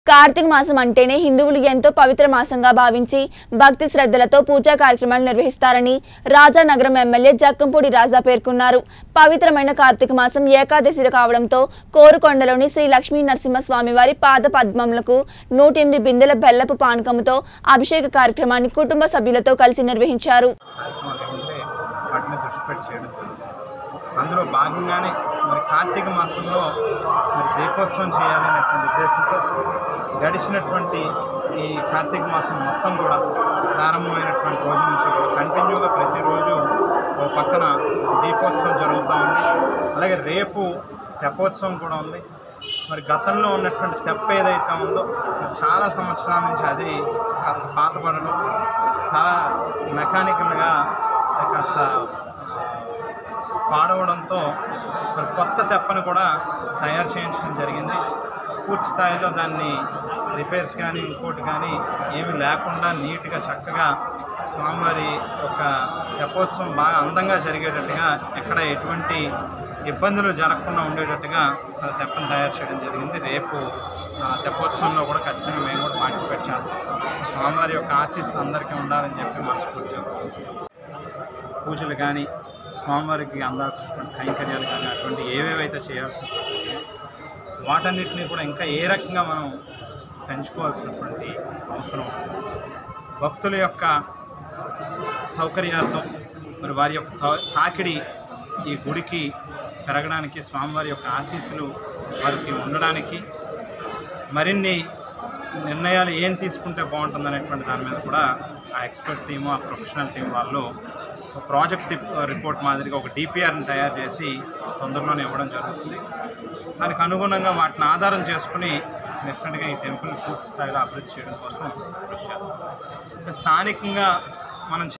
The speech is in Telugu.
కార్తీక మాసం అంటేనే హిందువులు ఎంతో పవిత్ర మాసంగా భావించి భక్తి శ్రద్ధలతో పూజా కార్యక్రమాలు నిర్వహిస్తారని రాజానగరం ఎమ్మెల్యే జక్కంపూడి రాజా పేర్కొన్నారు పవిత్రమైన కార్తీక మాసం ఏకాదశి కావడంతో కోరుకొండలోని శ్రీ లక్ష్మీ నరసింహస్వామి వారి పాద పద్మములకు నూట ఎనిమిది బిందెల బెల్లపు పానకముతో అభిషేక కార్యక్రమాన్ని కుటుంబ సభ్యులతో కలిసి నిర్వహించారు కార్యక్రమాలు ఉంటే వాటిని దృష్టి పెట్టి చేయడం జరుగుతుంది అందులో భాగంగానే మరి కార్తీక మాసంలో మరి దీపోత్సవం చేయాలనేటువంటి ఉద్దేశంతో గడిచినటువంటి ఈ కార్తీక మాసం మొత్తం కూడా ప్రారంభమైనటువంటి రోజు నుంచి కూడా కంటిన్యూగా ప్రతిరోజు ఒక పక్కన దీపోత్సవం జరుగుతూ ఉంది అలాగే రేపు తెప్పోత్సవం కూడా ఉంది మరి గతంలో ఉన్నటువంటి తెప్ప ఏదైతే ఉందో మరి చాలా సంవత్సరాల నుంచి అది కాస్త పాతపడడం చాలా మెకానికల్గా కాస్త పాడవడంతో మరి కొత్త తెప్పను కూడా తయారు చేయించడం జరిగింది పూర్తి స్థాయిలో దాన్ని రిపేర్స్ కానీ ఇంకోటి కానీ ఏమీ లేకుండా నీట్గా చక్కగా స్వామివారి యొక్క తెప్పోత్సవం బాగా అందంగా జరిగేటట్టుగా ఎక్కడ ఎటువంటి ఇబ్బందులు జరగకుండా ఉండేటట్టుగా మరి తెప్పను తయారు చేయడం జరిగింది రేపు ఆ, తెప్పోత్సవంలో కూడా ఖచ్చితంగా మేము కూడా పార్టిసిపేట్ చేస్తాం స్వామివారి యొక్క ఆశీస్సులు అందరికీ ఉండాలని చెప్పి మనస్ఫూర్తిగా కోరుకుంటున్నాం. పూజలు కానీ స్వామివారికి అందాల్సినటువంటి కైంకర్యాలు కానీ అటువంటి ఏవేవైతే చేయాల్సినటువంటి వాటన్నిటిని కూడా ఇంకా ఏ రకంగా మనం పెంచుకోవాల్సినటువంటి అవసరం ఉంది. భక్తుల యొక్క సౌకర్యార్థం మరి వారి యొక్క తా- తాకిడి ఈ గుడికి పెరగడానికి స్వామివారి యొక్క ఆశీస్సులు వారికి ఉండడానికి మరిన్ని నిర్ణయాలు ఏం తీసుకుంటే బాగుంటుంది అనేటువంటి దాని మీద కూడా ఆ ఎక్స్పర్ట్ టీము ఆ ప్రొఫెషనల్ టీం వాళ్ళు ఒక ప్రాజెక్ట్ డి- రిపోర్ట్ మాదిరిగా ఒక డిపిఆర్ని తయారు చేసి తొందరలోనే ఇవ్వడం జరుగుతుంది దానికి అనుగుణంగా వాటిని ఆధారం చేసుకుని డెఫినెట్గా ఈ టెంపుల్ పూర్తి స్థాయిలో అభివృద్ధి చేయడం కోసం కృషి చేస్తాం ఇంకా స్థానికంగా మనం